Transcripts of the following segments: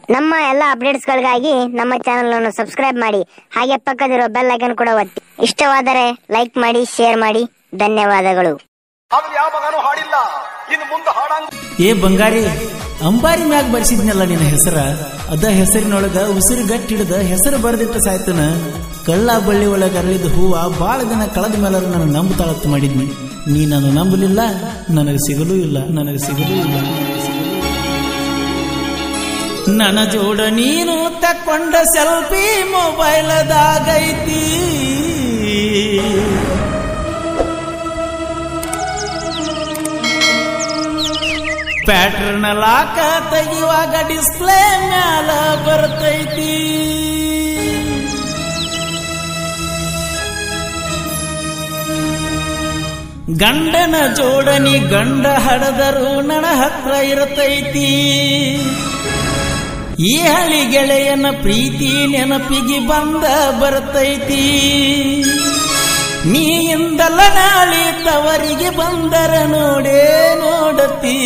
ನಮ್ಮ ಎಲ್ಲ ಅಪ್ಡೇಟ್ಸ್ಗಳಿಗಾಗಿ ನಮ್ಮ ಚಾನೆಲ್ ಅನ್ನು ಸಬ್ಸ್ಕ್ರೈಬ್ ಮಾಡಿ ಹಾಗೆ ಪಕ್ಕದಿರೋ ಬೆಲ್ ಐಕನ್ ಕೂಡ ಒತ್ತಿ ಇಷ್ಟವಾದರೆ ಲೈಕ್ ಮಾಡಿ ಶೇರ್ ಮಾಡಿ ಧನ್ಯವಾದಗಳು ಆದ್ರೆ ಯಾವ ಮಗನೂ ಹಾಡಿಲ್ಲ ಇನ್ನು ಮುಂದೆ ಹಾಡಂಗ ಏ ಬಂಗಾರಿ ಅಂಬಾರಿ ಮ್ಯಾಗ ಬರ್ಸಿದ್ನಲ್ಲ ನಿನ್ನ ಹೆಸರ ಅದ ಹೆಸರಿನೊಳಗ ಉಸಿರು ಗಟ್ಟಿ ಹಿಡಿದ ಹೆಸರು ಬರೆದಿಟ್ಟ ಸಾಯ್ತನ ಕಳ್ಳ ಬಳ್ಳಿ ಒಳಗ ಅರಳಿದ ಹೂವ ಬಾಳ ದಿನ ಕಳೆದ ಮೇಲೆ ನಾನು ನಂಬುತ್ತಾಳತ್ತು ಮಾಡಿದ್ನಿ ನೀ ನಾನು ನಂಬಲಿಲ್ಲ ನನಗೆ ಸಿಗಲೂ ಇಲ್ಲ ನನಗೆ ಸಿಗಲೂ ಇಲ್ಲ ನನಗೆ ಸಿಗಲೂ ಇಲ್ಲ. ನನ್ನ ಜೋಡ ನೀನು ತಕ್ಕೊಂಡ ಸೆಲ್ಫಿ ಮೊಬೈಲದಾಗೈತಿ ಪ್ಯಾಟ್ರನ್ ಲಾಕ ತೆಗಿಯುವಾಗ ಡಿಸ್ಪ್ಲೇ ಮ್ಯಾಲ ಬರ್ತೈತಿ ಗಂಡನ ಜೋಡನಿ ಗಂಡ ಹಡದರು ನನ ಹತ್ರ ಇರತೈತಿ ಈ ಹಳಿ ಗೆಳೆಯನ ಪ್ರೀತಿ ನೆನಪಿಗೆ ಬಂದ ಬರ್ತೈತಿ ನೀಯಿಂದಲ್ಲ ನಾಳೆ ತವರಿಗೆ ಬಂದರ ನೋಡೇ ನೋಡತಿ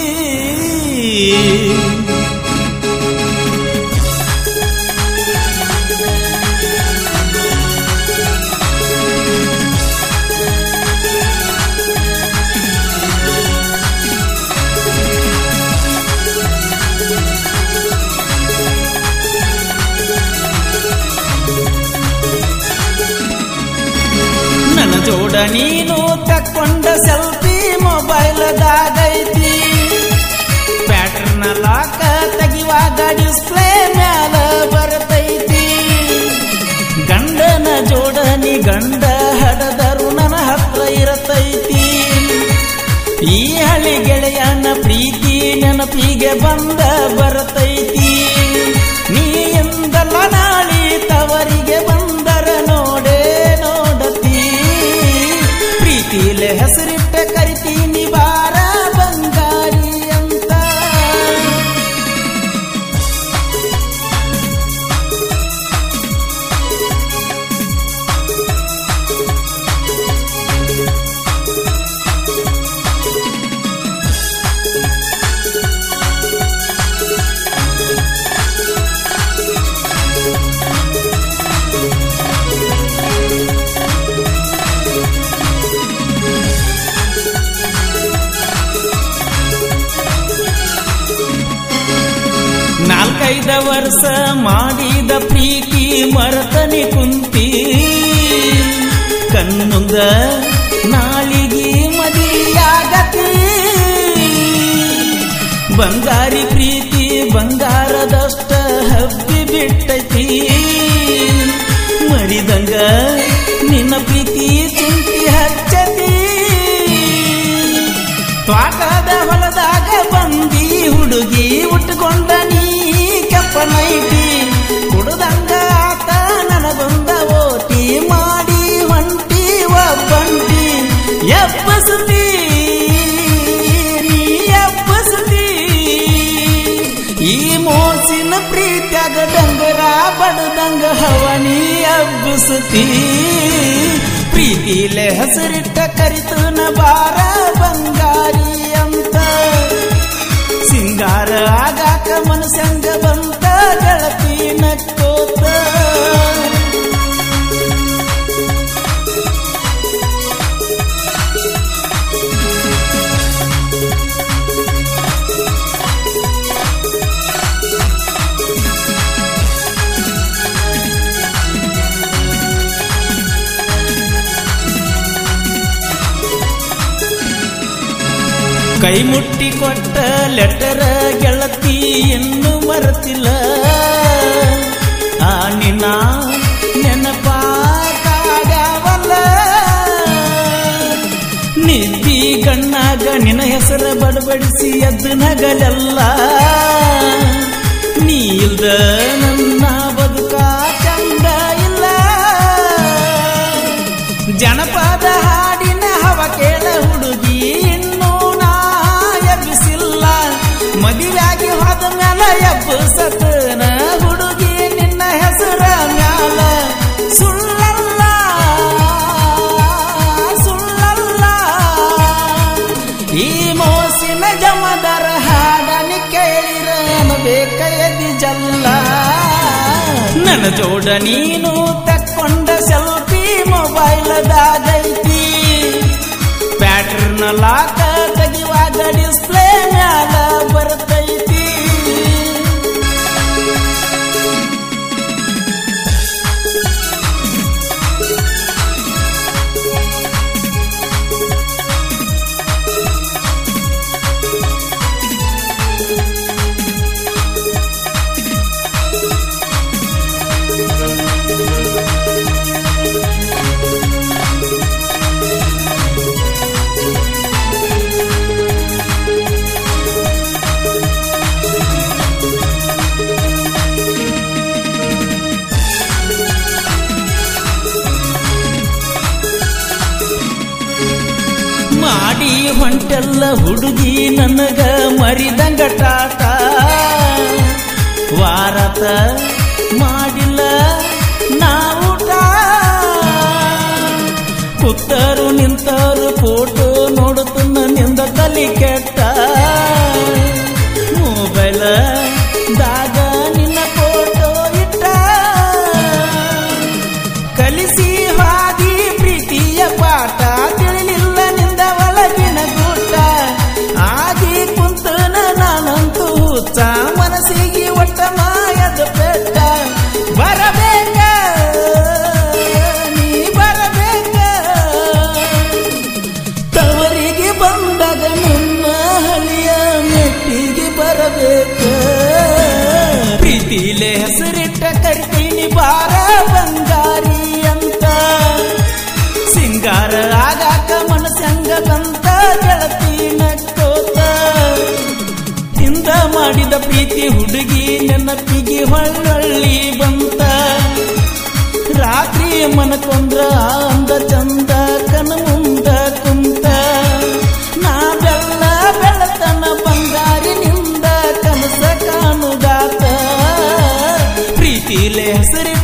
ನನ್ನ ಜೋಡ ನೀನು ತಕ್ಕೊಂಡ ಸೆಲ್ಫಿ ಮೊಬೈಲದಾಗೈತಿ ಪ್ಯಾಟ್ರನ್ ಲಾಕ ತೆಗಿವಾಗ ಡಿಸ್ಪ್ಲೇ ಮ್ಯಾಲ ಬರ್ತೈತಿ ಗಂಡನ ಜೋಡನಿ ಗಂಡ ಹಡದರು ನನ್ನ ಹತ್ರ ಇರತೈತಿ ಈ ಹಳಿ ಗೆಳೆಯನ ಪ್ರೀತಿ ನೆನಪಿಗೆ ಬಂದ ಬರ್ತೈತಿ ನೀ ಎಂದಲ್ಲ ನಾಳಿ ತವರಿಗೆ ಬಂದರ ನೋಡೇ ನೋಡತಿ ಪ್ರೀತಿಲೆ ಹೆಸರಿಟ್ಟ ಕರಿತೀನಿ ಬಾರ ಬಂಗಾರಿ ಅಂತ ನಾಲ್ಕೈದ ವರ್ಷ ಮಾಡಿದ ಪ್ರೀತಿ ಮರತನಿ ಕುಂತಿ ಕಣ್ಣುಂದ ನಾಳಿಗೆ ಮದಿಯಾಗತಿ ಬಂಗಾರಿ ಪ್ರೀತಿ ಬಂಗಾರದಷ್ಟ ಹಬ್ಬಿ ಬಿಟ್ಟೈತಿ ಮರಿದಂಗ ನಿನ್ನ ಪ್ರೀತಿ ಚಿಂತಿ ಹಚ್ಚತಿ ತ್ವಾಟದ ಹೊಲದಾಗ ಬಂದಿ ಹುಡುಗಿ ಉಟ್ಕೊಂಡ ನೀ ಕೆಪ್ಪನೈತಿ ಕುಡ್ದಂಗ ಆತ ನನಗೊಂದ ಓಟಿ ಮಾಡಿ ಹೊಂಟಿ ಒಬ್ಬಂಟಿ ಎಬ್ಬಸುತ್ತಿ ನೀ ಎಬ್ಬಸುತ್ತಿ ಈ ಮೋಸಿನ ಪ್ರೀತ್ಯಾಗ ಡಂಗರ ಬಡದಂಗ ಹವನಿ ಎಬ್ಬಸುತ್ತಿ ಪ್ರೀತಿಲೆ ಹೆಸರಿಟ್ಟ ಕರಿತನ ಬಾರ ಬಂಗಾರಿ ಅಂತ ಸಿಂಗಾರ ಆಗಾಕ ಮನಸ್ಸಂಗ ಬಂತ ಗೆಳತಿ ನಕ್ಕೋತ ಕೈ ಮುಟ್ಟಿ ಕೊಟ್ಟ ಲೆಟರ ಗೆಳತಿ ಇನ್ನು ಮರೆತಿಲ್ಲ ಆ ನಿನ್ನ ನೆನಪ ಕಾಡ್ಯಾವಲ್ಲ ನಿದ್ದಿ ಗಣ್ಣಾಗ ನಿನ್ನ ಹೆಸರ ಬಡಬಡಿಸಿ ಎದ್ದು ನಗಲೆಲ್ಲ ನೀ ಇಲ್ದ ನನ್ನ ಬದುಕ ಚಂದ ಇಲ್ಲ ಜನಪದ ಹಾಡಿನ ಹವ ಕೇಳ ಹುಡುಗಿ ಇನ್ನೂ ನಾ ಎಬ್ಬಿಸಿಲ್ಲ ಮದುವೆಯಾಗಿ ಹೋದ ಮ್ಯಾಲ ಎಬ್ಬಸತನ ಹುಡುಗಿ ನಿನ್ನ ಹೆಸರ ಮ್ಯಾಲ ಸುಳ್ಳಲ್ಲ ಸುಳ್ಳಲ್ಲ ಈ ಮೋಸಿನ ಜಮದರ ಹಾಡನಿ ಕೇಳಿರ ಬೇಕ ಎದಿ ಜಲ್ಲ ನನ್ನ ಜೋಡ ನೀನು ತಕ್ಕೊಂಡ ಸೆಲ್ಫಿ ಮೊಬೈಲದಾಗೈತಿ ಪ್ಯಾಟ್ರನ್ ಲಾಕ ತೆಗಿವಾಗ ಡಿಸ್ಪ್ಲೇ ಮ್ಯಾಲ ಬರ್ತೈತಿ ಮಾಡಿ ಹೊಂಟೆಲ್ಲ ಹುಡುಗಿ ನನಗ ಮರಿದಂಗ ಟಾಟ ವಾರತ ಮಾಡಿಲ್ಲ ನಾವುಟ ಕುತ್ತರು ನಿಂತರು ಫೋಟೋ ನೋಡುತ್ತನ್ನ ನಿಂದ ತಲಿ ಕೆಟ್ಟ ಮೊಬೈಲ್ ದಾಗ ನಿನ್ನ ಫೋಟೋ ಇಟ್ಟ ಕಲಿಸಿ ಹಾದಿ ಪ್ರೀತಿಯ ಪಾಠ ತಿಳಿಲಿಲ್ಲ ನಿಂದ ಒಳಗಿನ ಗೂಟ ಆಗಿ ಕುಂತನ ನಾನಂತೂ ಹುಚ್ಚ ಮನಸ್ಸಿಗೆ ಒಟ್ಟ ಮಾಯದ ಬೆಟ್ಟ ಬರಬೇಕ ನೀ ಬರಬೇಕ ತವರಿಗೆ ಬಂದಾಗ ನಮ್ಮ ಹಳಿಯ ಮೆಟ್ಟಿಗೆ ಬರಬೇಕ ಪ್ರೀತಿಲೆ ಹೆಸರಿಟ್ಟ ಕರಿತೀನಿ ಬಾರ ಬಂಗಾರಿ ಅಂತ ಸಿಂಗಾರ ಆಗಾಕ ಮನಸ್ಸಂಗ ಬಂತ ಗೆಳತಿ ನಕ್ಕೋತ ಹಿಂದ ಮಾಡಿದ ಪ್ರೀತಿ ಹುಡುಗಿ ನೆನಪಿಗೆ ಹೊಳ್ಳೊಳ್ಳಿ ಬಂತ ರಾತ್ರಿ ಮನಕೊಂಡ್ರ ಅಂದ ಚಂದ ಕನ ಮುಂದ ಕುಂತ ನಾ ಬೆಲ್ಲ ಬೆಳತನ ಬಂಗಾರಿನಿಂದ ಕನಸ ಕಾಣುದಾತ ಪ್ರೀತಿಲೆ ಹೆಸರಿಟ್ಟ